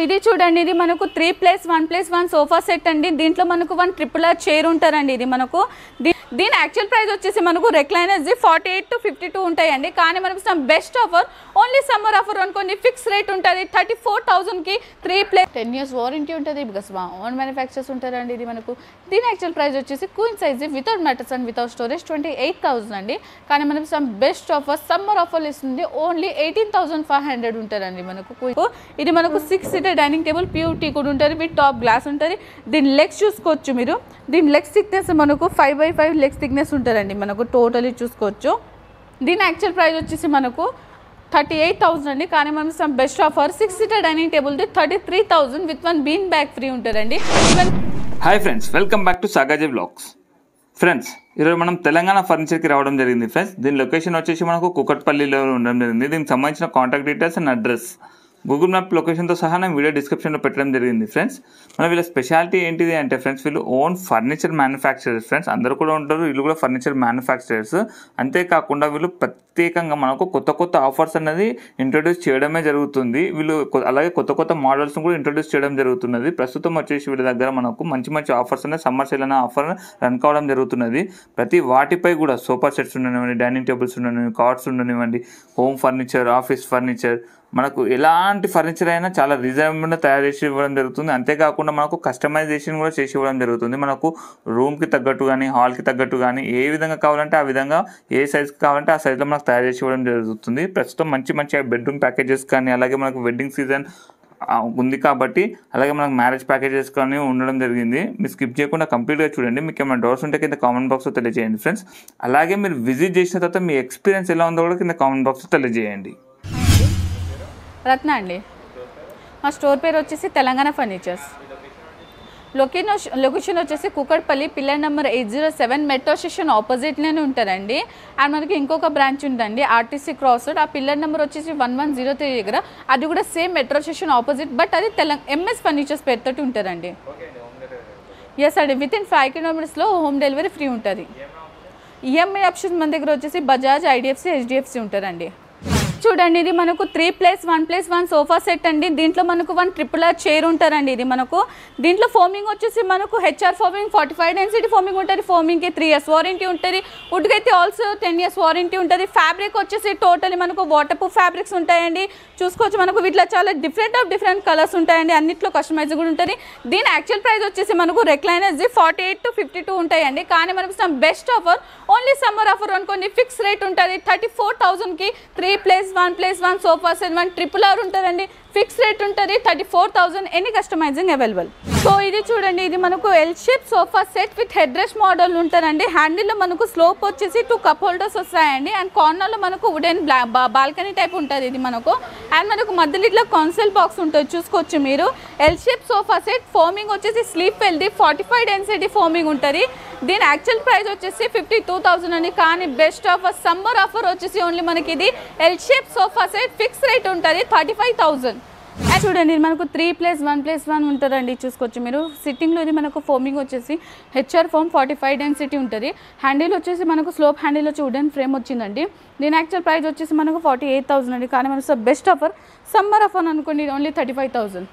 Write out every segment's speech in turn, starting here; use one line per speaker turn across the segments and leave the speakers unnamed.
ఇది చూడండి ఇది మనకు three plus one plus one sofa set అండి దీంట్లో మనకు వన్ ట్రిపుల్ ఆర్ చైర్ ఉంటారండి ఇది మనకు దీ- దీని యాక్చువల్ ప్రైస్ వచ్చేసి మనకు recliners forty eight to fifty two ఉంటాయండి కానీ మనకు best offer only summer offer అనుకోండి ఫిక్స్ రేట్ ఉంటుంది థర్టీ ఫోర్ థౌసండ్కి three plus ten years warranty ఉంటుంది బికాస్ మా ఓన్ మ్యానుఫ్యాక్చర్స్ ఉంటారండి ఇది మనకు దీని యాక్చువల్ ప్రైస్ వచ్చేసి queen size without mattress and without storage twenty eight thousand అండి కానీ మనకు some best offer summer offer ఇస్తుంది only eighteen thousand five hundred ఉంటుందండి మనకు Queen. ఇది మనకు సిక్స్ సీటర్ డైనింగ్ టేబుల్ ప్యూటీ కూడా ఉంటుంది విత్ టాప్ గ్లాస్ ఉంటుంది దీని లెగ్స్ చూసుకోవచ్చు మీరు దీని లెగ్స్ థిక్నెస్ మనకు five by five legs thickness ఉంటుందండి మనకు టోటలీ చూసుకోవచ్చు దీని యాక్చువల్ ప్రైస్ వచ్చేసి మనకు థర్టీ ఎయిట్ థౌసండ్ అండి కానీ మనం some best offer six seater dining table thirty three thousand with one bean bag free ఉంటుందండి even
hi friends welcome back to Sagaji blogs friends ఈరోజు మనం తెలంగాణ ఫర్నిచర్కి రావడం జరిగింది ఫ్రెండ్స్ దీని లొకేషన్ వచ్చేసి మనకు కుకట్పల్లిలో ఉండడం జరిగింది దీనికి సంబంధించిన contact details and address Google map లొకేషన్తో సహా నేను వీడియో డిస్క్రిప్షన్లో పెట్టడం జరిగింది ఫ్రెండ్స్ మన వీళ్ళ స్పెషాలిటీ ఏంటిది అంటే ఫ్రెండ్స్ వీళ్ళు ఓన్ ఫర్నిచర్ మ్యానుఫ్యాక్చరర్స్ ఫ్రెండ్స్ అందరూ కూడా ఉంటారు వీళ్ళు కూడా ఫర్నిచర్ మ్యానుఫ్యాక్చరర్స్ అంతేకాకుండా వీళ్ళు ప్రత్యేకంగా మనకు కొత్త కొత్త ఆఫర్స్ అనేది ఇంట్రొడ్యూస్ చేయడమే జరుగుతుంది వీళ్ళు కొ- అలాగే కొత్త కొత్త మోడల్స్ని కూడా ఇంట్రొడ్యూస్ చేయడం జరుగుతున్నది ప్రస్తుతం వచ్చేసి వీళ్ళ దగ్గర మనకు మంచి మంచి ఆఫర్స్ అనేది సమ్మర్ సేల్ అనే ఆఫర్ రన్ కావడం జరుగుతున్నది ప్రతి వాటిపై కూడా సోఫా సెట్స్ ఉండనివ్వండి డైనింగ్ టేబుల్స్ ఉండనివ్వండి కార్డ్స్ ఉండనివ్వండి హోమ్ ఫర్నిచర్ ఆఫీస్ ఫర్నిచర్ మనకు ఎలాంటి ఫర్నిచర్ అయినా చాలా రీజనబుల్గా తయారు చేసి ఇవ్వడం జరుగుతుంది అంతేకాకుండా మనకు కస్టమైజేషన్ కూడా చేసి ఇవ్వడం జరుగుతుంది మనకు రూమ్కి తగ్గట్టు కానీ హాల్కి తగ్గట్టు కానీ ఏ విధంగా కావాలంటే ఆ విధంగా ఏ సైజ్కి కావాలంటే ఆ సైజ్లో మనకు తయారు చేసి ఇవ్వడం జరుగుతుంది ప్రస్తుతం మంచి మంచి బెడ్రూమ్ ప్యాకేజెస్ కానీ అలాగే మనకు వెడ్డింగ్ సీజన్ ఆ, ఉంది కాబట్టి అలాగే మనకు మ్యారేజ్ ప్యాకేజెస్ కానీ ఉండడం జరిగింది మీరు స్కిప్ చేయకుండా కంప్లీట్గా చూడండి మీకు ఏమైనా డౌట్స్ ఉంటే కింద కామెంట్ బాక్స్లో తెలియజేయండి ఫ్రెండ్స్ అలాగే మీరు విజిట్ చేసిన తర్వాత మీ ఎక్స్పీరియన్స్ ఎలా ఉందో కూడా కింద కామెంట్ బాక్స్లో తెలియజేయండి
రత్న అండి మా స్టోర్ పేరు వచ్చేసి తెలంగాణ ఫర్నిచర్స్ లొకేషన్ లొకేషన్ వచ్చేసి Kukatpally pillar number eight zero seven metro station ఆపోజిట్లోనే ఉంటారండి అండ్ మనకి ఇంకొక బ్రాంచ్ ఉందండి ఆర్టీసీ క్రాస్ రోడ్ ఆ పిల్లర్ నెంబర్ వచ్చేసి వన్ వన్ జీరో త్రీ దగ్గర అది కూడా same metro station opposite but అది తెలంగాణ ఎంఎస్ ఫర్నిచర్స్ పేరుతోటి ఉంటారండి ఎస్ అండి విత్ ఇన్ ఫైవ్ కిలోమీటర్స్లో హోమ్ డెలివరీ ఫ్రీ ఉంటుంది ఈఎంఐ ఆప్షన్ మన దగ్గర వచ్చేసి బజాజ్ ఐడిఎఫ్సి హెచ్డిఎఫ్సి ఉంటారండి చూడండి ఇది మనకు three plus one plus one sofa set అండి దీంట్లో మనకు వన్ ట్రిపుల్ ఆర్ చైర్ ఉంటారండి ఇది మనకు దీంట్లో ఫోమింగ్ వచ్చేసి మనకు HR foaming forty five density foaming ఉంటుంది ఫోమింగ్కి త్రీ ఇయర్స్ వారంటీ ఉంటుంది వుడ్కి అయితే ఆల్సో టెన్ ఇయర్స్ వారంటీ ఉంటుంది ఫ్యాబ్రిక్ వచ్చేసి టోటలీ మనకు వాటర్ ప్రూఫ్ ఫ్యాబ్రిక్స్ ఉంటాయండి చూసుకోవచ్చు మనకు వీటిలో చాలా డిఫరెంట్ ఆఫ్ డిఫరెంట్ కలర్స్ ఉంటాయండి అన్నిట్లో కస్టమైజ్ కూడా ఉంటుంది దీని యాక్చువల్ ప్రైస్ వచ్చేసి మనకు recliners forty eight to fifty two ఉంటాయండి కానీ మనకు best offer only summer offer అనుకోండి ఫిక్స్ రేట్ ఉంటుంది థర్టీ ఫోర్ థౌసండ్కి three plus one plus one sofa set one triple R ఉంటుందండి ఫిక్స్ రేట్ ఉంటుంది thirty four thousand any customizing available so ఇది చూడండి ఇది మనకు L shape sofa set with head rest model ఉంటారండి హ్యాండిల్లో మనకు స్లోప్ వచ్చేసి టూ కప్ హోల్డర్స్ వస్తాయండి అండ్ కార్నర్లో మనకు వుడెన్ బాల్కనీ టైప్ ఉంటుంది ఇది మనకు అండ్ మనకు మధ్యలో ఇట్లా కాన్సెల్ బాక్స్ ఉంటుంది చూసుకోవచ్చు మీరు L shape sofa set foaming వచ్చేసి స్లీప్ వెల్ది ఫార్టీ ఫైవ్ డెన్సిటీ ఫోమింగ్ ఉంటుంది దీని యాక్చువల్ ప్రైస్ వచ్చేసి ఫిఫ్టీ టూ థౌసండ్ అండి కానీ బెస్ట్ ఆఫర్ సమ్మర్ ఆఫర్ వచ్చేసి ఓన్లీ మనకి ఇది L shape sofa set fix rate ఉంటుంది థర్టీ ఫైవ్ థౌసండ్ చూడండి ఇది మనకు three plus one plus one ఉంటుందండి చూసుకోవచ్చు మీరు సిట్టింగ్లో ఇది మనకు ఫోమింగ్ వచ్చేసి HR foam forty five density ఉంటుంది హ్యాండిల్ వచ్చేసి మనకు స్లోప్ హ్యాండిల్ వచ్చి వుడెన్ ఫ్రేమ్ వచ్చిందండి దీని యాక్చువల్ ప్రైస్ వచ్చేసి మనకు ఫార్టీ ఎయిట్ థౌసండ్ అండి కానీ మనకు బెస్ట్ ఆఫర్ సమ్మర్ ఆఫర్ అనుకోండి ఓన్లీ థర్టీ ఫైవ్ థౌసండ్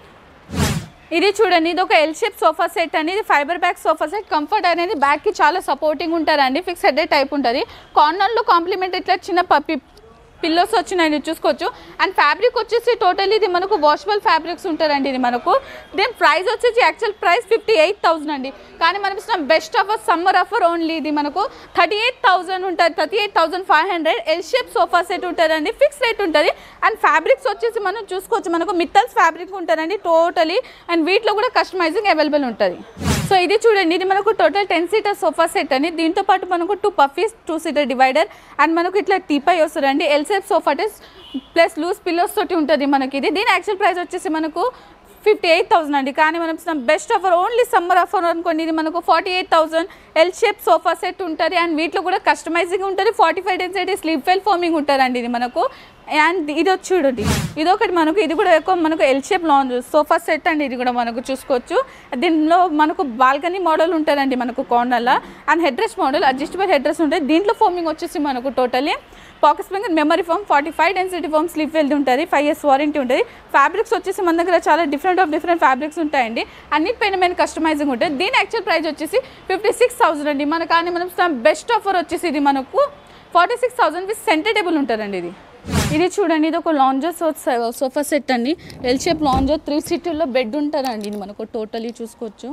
ఇది చూడండి ఇది ఒక ఎల్ షేప్ సోఫా సెట్ అనేది fibre back sofa set comfort అనేది బ్యాక్కి చాలా సపోర్టింగ్ ఉంటారండి ఫిక్స్ హెడ్ టైప్ ఉంటుంది కార్నర్లో కాంప్లిమెంట్ ఇట్లా చిన్న పప్పి పిల్లోస్ వచ్చినాయి చూసుకోవచ్చు అండ్ ఫ్యాబ్రిక్ వచ్చేసి టోటల్ ఇది మనకు వాషబుల్ ఫ్యాబ్రిక్స్ ఉంటారండి ఇది మనకు దీని ప్రైస్ వచ్చేసి actual price fifty eight thousand అండి కానీ మనం ఇస్తున్న best offer summer offer only ఇది మనకు థర్టీ ఎయిట్ థౌసండ్ ఉంటుంది thirty eight thousand five hundred L shape sofa set ఉంటుందండి ఫిక్స్ రేట్ ఉంటుంది అండ్ ఫ్యాబ్రిక్స్ వచ్చేసి మనం చూసుకోవచ్చు మనకు మిత్తల్స్ ఫ్యాబ్రిక్ ఉంటుందండి టోటలీ అండ్ వీటిలో కూడా కస్టమైజింగ్ అవైలబుల్ ఉంటుంది సో ఇది చూడండి ఇది మనకు total ten seater sofa set అని దీంతో పాటు మనకు two puffies two seater divider and మనకు ఇట్లా టీపై వస్తుందండి L shape sofa plus loose pillows తోటి ఉంటుంది మనకి ఇది దీని యాక్చువల్ ప్రైస్ వచ్చేసి మనకు ఫిఫ్టీ ఎయిట్ థౌసండ్ అండి కానీ మనం ఇస్తున్న best offer only summer offer అనుకోండి ఇది మనకు forty eight thousand L shape sofa set ఉంటుంది అండ్ వీటిలో కూడా కస్టమైజింగ్ ఉంటుంది forty five density Sleepwell foaming ఉంటారండి ఇది మనకు అండ్ ఇది వచ్చి చూడండి ఇది ఒకటి మనకు ఇది కూడా ఎక్కువ మనకు L shape lounge sofa set అండి ఇది కూడా మనకు చూసుకోవచ్చు దీనిలో మనకు బాల్కనీ మోడల్ ఉంటుందండి మనకు కార్నర్లో and head rest model adjustable head rest ఉంటుంది దీంట్లో ఫోమింగ్ వచ్చేసి మనకు totally pocket spring memory foam forty five density foam Sleepwell ఉంటుంది ఫైవ్ ఇయర్స్ వారంటీ ఉంటుంది ఫ్యాబ్రిక్స్ వచ్చేసి మన దగ్గర చాలా డిఫరెంట్ ఆఫ్ డిఫరెంట్ ఫ్యాబ్రిక్స్ ఉంటాయండి అన్నిటిపైనమైన కస్టమైజింగ్ ఉంటుంది దీని యాక్చువల్ ప్రైస్ వచ్చేసి ఫిఫ్టీ సిక్స్ థౌసండ్ అండి మన కానీ మనం బెస్ట్ ఆఫర్ వచ్చేసి ఇది మనకు forty six thousand with centre table ఉంటుందండి ఇది ఇది చూడండి ఇది ఒక లాంజర్ సోఫా సెట్ అండి ఎల్ షేప్ లాంజర్ త్రీ సీటర్లో బెడ్ ఉంటుందండి ఇది మనకు టోటలీ చూసుకోవచ్చు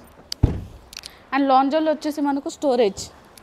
అండ్ లాంజర్లో వచ్చేసి మనకు స్టోరేజ్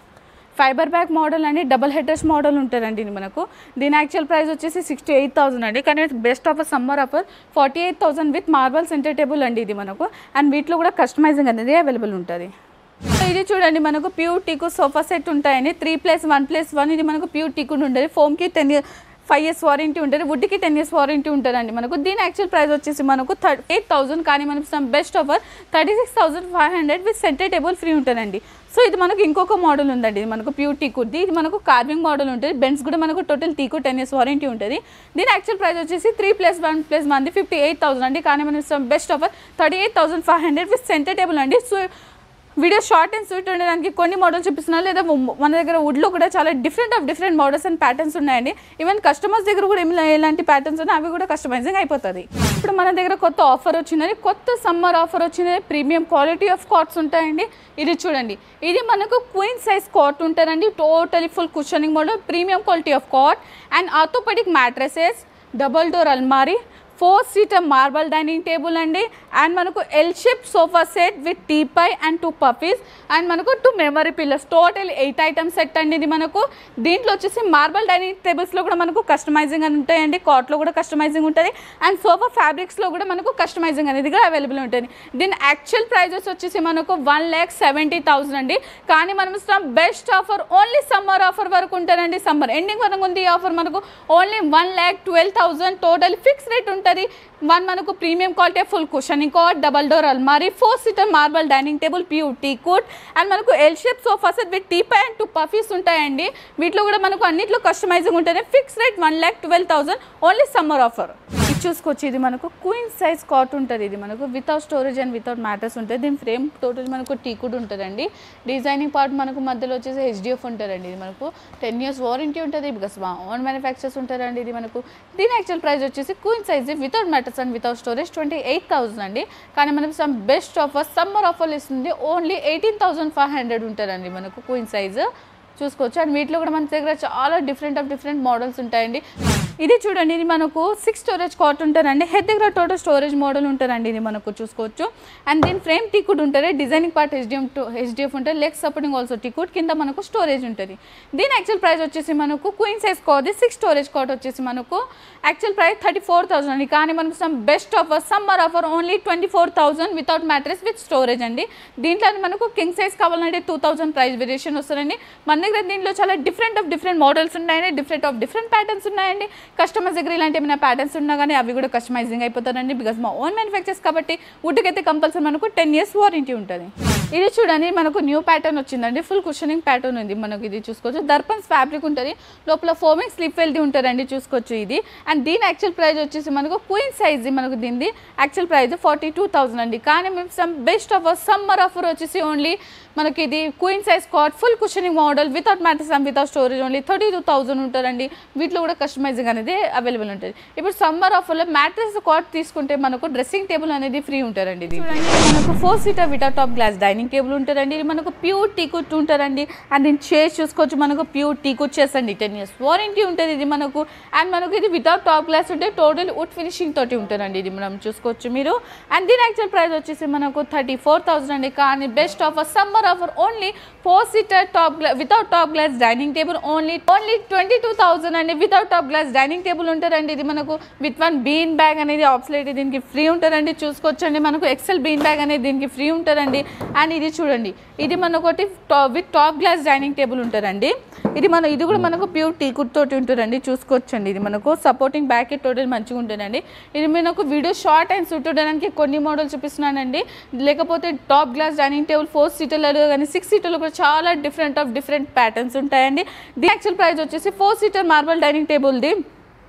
ఫైబర్ బ్యాగ్ మోడల్ అండి డబల్ హెడర్స్ మోడల్ ఉంటుందండి ఇది మనకు దీని యాక్చువల్ ప్రైస్ వచ్చేసి సిక్స్టీ ఎయిట్ థౌసండ్ అండి కానీ best offer summer offer forty eight thousand with marble centre table అండి ఇది మనకు అండ్ వీటిలో కూడా కస్టమైజింగ్ అనేది అవైలబుల్ ఉంటుంది సో ఇది చూడండి మనకు ప్యూర్ టీకు సోఫా సెట్ ఉంటాయండి three plus one plus one ఇది మనకు ప్యూర్ టీకు ఉంటుంది ఫోమ్కి ten year five years warranty ఉంటుంది వుడ్కి టెన్ ఇయర్స్ వారంటీ ఉంటుందండి మనకు దీని యాక్చువల్ ప్రైస్ వచ్చేసి మనకు థర్టీ ఎయిట్ థౌసండ్ కానీ మనం best offer thirty six thousand five hundred with centre table free ఉంటుందండి సో ఇది మనకు ఇంకొక మోడల్ ఉందండి ఇది మనకు ప్యూర్ టీకుడ్ది ఇది మనకు కార్వింగ్ మోడల్ ఉంటుంది బెన్స్ కూడా మనకు total teak ten years warranty ఉంటుంది దీని యాక్చువల్ ప్రైస్ వచ్చేసి త్రీ ప్లస్ వన్ ప్లస్ వన్ది ఫిఫ్టీ ఎయిట్ థౌసండ్ అండి కానీ మనం best offer thirty eight thousand five hundred with centre table అండి so video short and sweet ఉండడానికి కొన్ని మోడల్స్ చూపిస్తున్నారు లేదా మన దగ్గర వుడ్లో కూడా చాలా different of different models and patterns ఉన్నాయండి ఈవెన్ కస్టమర్స్ దగ్గర కూడా ఏమి ఎలాంటి ప్యాటర్న్స్ ఉన్నాయి అవి కూడా కస్టమైజింగ్ అయిపోతుంది ఇప్పుడు మన దగ్గర కొత్త ఆఫర్ వచ్చిందని కొత్త సమ్మర్ ఆఫర్ వచ్చింది ప్రీమియం క్వాలిటీ ఆఫ్ కాట్స్ ఉంటాయండి ఇది చూడండి ఇది మనకు క్వీన్ సైజ్ కాట్ ఉంటుందండి totally full cushioning model premium quality of cot and orthopedic mattresses double door అల్మారీ four seater marble dining table అండి అండ్ మనకు L shape sofa set with teapoy and two puffies and మనకు two memory pillows total eight item set అండి ఇది మనకు దీంట్లో వచ్చేసి marble dining టేబుల్స్లో కూడా మనకు కస్టమైజింగ్ అని ఉంటాయండి కాట్లో కూడా కస్టమైజింగ్ ఉంటుంది అండ్ సోఫా ఫ్యాబ్రిక్స్లో కూడా మనకు కస్టమైజింగ్ అనేది కూడా అవైలబుల్ ఉంటుంది దీని యాక్చువల్ ప్రైజెస్ వచ్చేసి మనకు వన్ ల్యాక్ సెవెంటీ థౌసండ్ అండి కానీ మనం ఇస్తాం best offer only summer offer వరకు ఉంటారండి సమ్మర్ ఎండింగ్ వరకు ఉంది ఈ ఆఫర్ మనకు only one lakh twelve thousand total fix rate ఉంటుంది వన్ మనకు premium quality full cushioning cot double door అల్మారీ four seater marble dining table pure teak wood and మనకు L shape sofa set with teapoy and two puffies ఉంటాయండి వీటిలో కూడా మనకు అన్నిట్లో customizing ఉంటుంది fix rate one lakh twelve thousand only summer offer ఇది చూసుకోవచ్చు ఇది మనకు క్వీన్ సైజ్ కాట్ ఉంటుంది ఇది మనకు without storage and without mattress ఉంటుంది దీని ఫ్రేమ్ టోటల్ మనకు టీ కుడ్ ఉంటుందండి డిజైనింగ్ పార్ట్ మనకు మధ్యలో వచ్చేసి హెచ్డిఎఫ్ ఉంటుందండి ఇది మనకు టెన్ ఇయర్స్ వారంటీ ఉంటుంది బికాస్ మా ఓన్ మ్యానుఫ్యాక్చర్స్ ఉంటారండి ఇది మనకు దీని యాక్చువల్ ప్రైస్ వచ్చేసి queen size without mattress and without storage twenty eight thousand అండి కానీ మనకు some best offer summer offer ఇస్తుంది only eighteen thousand five hundred ఉంటుందండి మనకు క్వీన్ సైజ్ చూసుకోవచ్చు అండ్ వీటిలో కూడా మన దగ్గర చాలా డిఫరెంట్ ఆఫ్ డిఫరెంట్ మోడల్స్ ఉంటాయండి ఇది చూడండి ఇది మనకు సిక్స్ స్టోరేజ్ కాట్ ఉంటుందండి హెడ్ దగ్గర టోటల్ స్టోరేజ్ మోడల్ ఉంటుందండి ఇది మనకు చూసుకోవచ్చు అండ్ దీని ఫ్రేమ్ టికుడ్ ఉంటుంది designing part HDM to HDF ఉంటుంది లెగ్ సపోర్టింగ్ ఆల్సో టికుడ్ కింద మనకు స్టోరేజ్ ఉంటుంది దీని యాక్చువల్ ప్రైస్ వచ్చేసి మనకు queen size cot six storage cot వచ్చేసి మనకు actual price thirty four thousand అండి కానీ మనకు some best offer summer offer only twenty four thousand without mattress with storage అండి దీంట్లో మనకు కింగ్ సైజ్ కావాలంటే టూ థౌసండ్ ప్రైస్ వేరియేషన్ వస్తుందండి మన దగ్గర దీంట్లో చాలా డిఫరెంట్ ఆఫ్ డిఫరెంట్ మోడల్స్ ఉన్నాయండి డిఫరెంట్ ఆఫ్ డిఫరెంట్ ప్యాటర్న్స్ ఉన్నాయండి కస్టమర్స్ దగ్గర ఇలాంటి ఏమైనా ప్యాటర్న్స్ ఉన్నా కానీ అవి కూడా కస్టమైజింగ్ అయిపోతారండి బికాస్ మా ఓన్ మ్యానుఫ్యాక్చర్స్ కాబట్టి వుడ్కి అయితే కంపల్సరీ మనకు టెన్ ఇయర్స్ వారంటీ ఉంటుంది ఇది చూడండి మనకు న్యూ ప్యాటర్న్ వచ్చిందండి ఫుల్ కుషనింగ్ ప్యాటర్న్ ఉంది మనకు ఇది చూసుకోవచ్చు దర్పన్స్ ఫ్యాబ్రిక్ ఉంటుంది లోపల ఫోమింగ్ స్లిప్ వెల్ది ఉంటుందండి చూసుకోవచ్చు ఇది అండ్ దీని యాక్చువల్ ప్రైస్ వచ్చేసి మనకు క్వీన్ సైజ్ మనకు దీనిది actual price forty two thousand అండి కానీ మేము some best offer summer offer వచ్చేసి ఓన్లీ మనకి ఇది queen size cot full cushioning model without mattress and without storage only thirty two thousand ఉంటుందండి వీటిలో కూడా కస్టమైజింగ్ అనేది అవైలబుల్ ఉంటుంది ఇప్పుడు సమ్మర్ ఆఫర్లో మ్యాట్రెస్ కాట్ తీసుకుంటే మనకు డ్రెస్సింగ్ టేబుల్ అనేది ఫ్రీ ఉంటుందండి ఇది చూడండి మనకు four seater without top glass dining table ఉంటుందండి ఇది మనకు ప్యూర్ టీకుట్ ఉంటుందండి అండ్ దీని చైర్స్ చూసుకోవచ్చు మనకు ప్యూర్ టీకుట్ చేస్ అండి టెన్ ఇయర్స్ వారంటీ ఉంటుంది ఇది మనకు అండ్ మనకు ఇది వితౌట్ టాప్ గ్లాస్ ఉంటే టోటల్ వుడ్ ఫినిషింగ్ తోటి ఉంటుందండి ఇది మనం చూసుకోవచ్చు మీరు అండ్ దీని యాక్చువల్ ప్రైస్ వచ్చేసి మనకు థర్టీ ఫోర్ థౌసండ్ అండి కానీ best offer summer offer only four seater top without top glass dining table only only twenty two thousand అండి without top glass dining table ఉంటుందండి ఇది మనకు విత్ వన్ బీన్ బ్యాగ్ అనేది ఆప్షలేట్ దీనికి ఫ్రీ ఉంటుందండి చూసుకోవచ్చండి మనకు ఎక్సెల్ బీన్ బ్యాగ్ అనేది దీనికి ఫ్రీ ఉంటుందండి అండ్ ఇది చూడండి ఇది మనకు ఒకటి with top glass dining table ఉంటుందండి ఇది మన ఇది కూడా మనకు ప్యూర్ టీకుడ్ తోటి ఉంటుందండి చూసుకోవచ్చండి ఇది మనకు సపోర్టింగ్ బ్యాకెట్ టోటల్ మంచిగా ఉంటుందండి ఇది మనకు వీడియో షార్ట్ అండ్ చూడడానికి కొన్ని మోడల్ చూపిస్తున్నానండి లేకపోతే top glass dining table four సీటర్లలో కానీ సిక్స్ సీటర్లో కూడా చాలా డిఫరెంట్ ఆఫ్ డిఫరెంట్ ప్యాటర్న్స్ ఉంటాయండి దీని యాక్చువల్ ప్రైస్ వచ్చేసి ఫోర్ సీటర్ మార్బల్ డైనింగ్ టేబుల్ది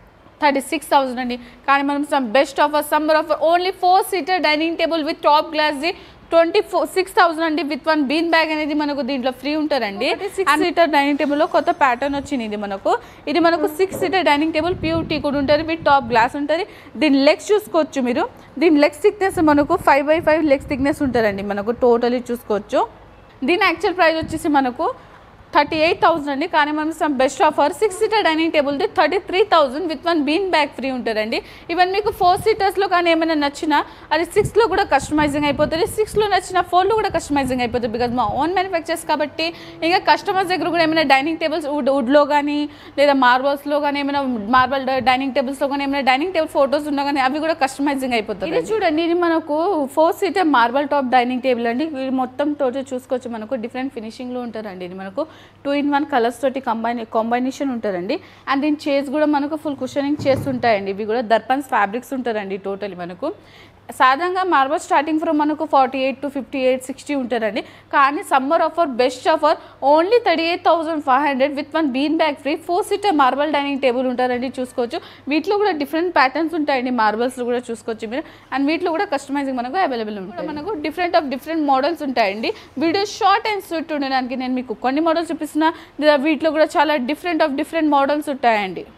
థర్టీ సిక్స్ థౌసండ్ అండి కానీ మనం some best offer summer offer only four seater dining table with top గ్లాస్ది ట్వంటీ ఫోర్ సిక్స్ థౌసండ్ అండి విత్ వన్ బీన్ బ్యాగ్ అనేది మనకు దీంట్లో ఫ్రీ ఉంటారండి సిక్స్ సీటర్ డైనింగ్ టేబుల్లో కొత్త ప్యాటర్న్ వచ్చింది ఇది మనకు ఇది మనకు six seater dining table pure teak కూడా ఉంటుంది విత్ టాప్ గ్లాస్ ఉంటుంది దీని లెగ్స్ చూసుకోవచ్చు మీరు దీని లెగ్స్ థిక్నెస్ మనకు five by five legs thickness ఉంటుందండి మనకు టోటలీ చూసుకోవచ్చు దీని యాక్చువల్ ప్రైస్ వచ్చేసి మనకు థర్టీ ఎయిట్ థౌసండ్ అండి కానీ మనం some best offer six seater dining టేబుల్ది thirty three thousand with one bean bag free ఉంటుందండి ఈవెన్ మీకు ఫోర్ సీటర్స్లో కానీ ఏమైనా నచ్చినా అది సిక్స్లో కూడా కస్టమైజింగ్ అయిపోతుంది సిక్స్లో నచ్చిన ఫోర్లో కూడా కస్టమైజింగ్ అయిపోతుంది బికాజ్ మా ఓన్ మ్యానుఫ్యాక్చర్స్ కాబట్టి ఇంకా కస్టమర్స్ దగ్గర కూడా ఏమైనా డైనింగ్ టేబుల్స్ వుడ్ వుడ్లో కానీ లేదా మార్బల్స్లో కానీ ఏమైనా మార్బల్ డైనింగ్ టేబుల్స్లో కానీ ఏమైనా డైనింగ్ టేబుల్ ఫోటోస్ ఉన్నా కానీ అవి కూడా కస్టమైజింగ్ అయిపోతుంది ఇది చూడండి ఇది మనకు four seater marble top dining table అండి ఇది మొత్తం టోటల్ చూసుకోవచ్చు మనకు డిఫరెంట్ ఫినిషింగ్లో ఉంటారండి ఇది మనకు టూ ఇన్ వన్ కలర్స్ తోటి కంబైన్ కాంబినేషన్ ఉంటుందండి అండ్ దీని చైర్స్ కూడా మనకు ఫుల్ కుషనింగ్ చైర్స్ ఉంటాయండి ఇవి కూడా దర్పన్స్ ఫ్యాబ్రిక్స్ ఉంటారండి టోటలీ మనకు సాధారణంగా మార్బల్ స్టార్టింగ్ ఫ్రమ్ మనకు forty eight to fifty eight sixty ఉంటారండి కానీ summer offer best offer only thirty eight thousand five hundred with one bean bag free four seater marble dining table ఉంటారండి చూసుకోవచ్చు వీటిలో కూడా డిఫరెంట్ ప్యాటర్న్స్ ఉంటాయండి marbles కూడా చూసుకోవచ్చు మీరు అండ్ వీటిలో కూడా కస్టమైజింగ్ మనకు అవైలబుల్ ఉంటుంది మనకు డిఫరెంట్ ఆఫ్ డిఫరెంట్ మోడల్స్ ఉంటాయండి వీడియో షార్ట్ అండ్ స్వీట్ ఉండడానికి నేను మీకు కొన్ని మోడల్స్ చూపిస్తున్నా లేదా వీటిలో కూడా చాలా డిఫరెంట్ ఆఫ్ డిఫరెంట్ మోడల్స్ ఉంటాయండి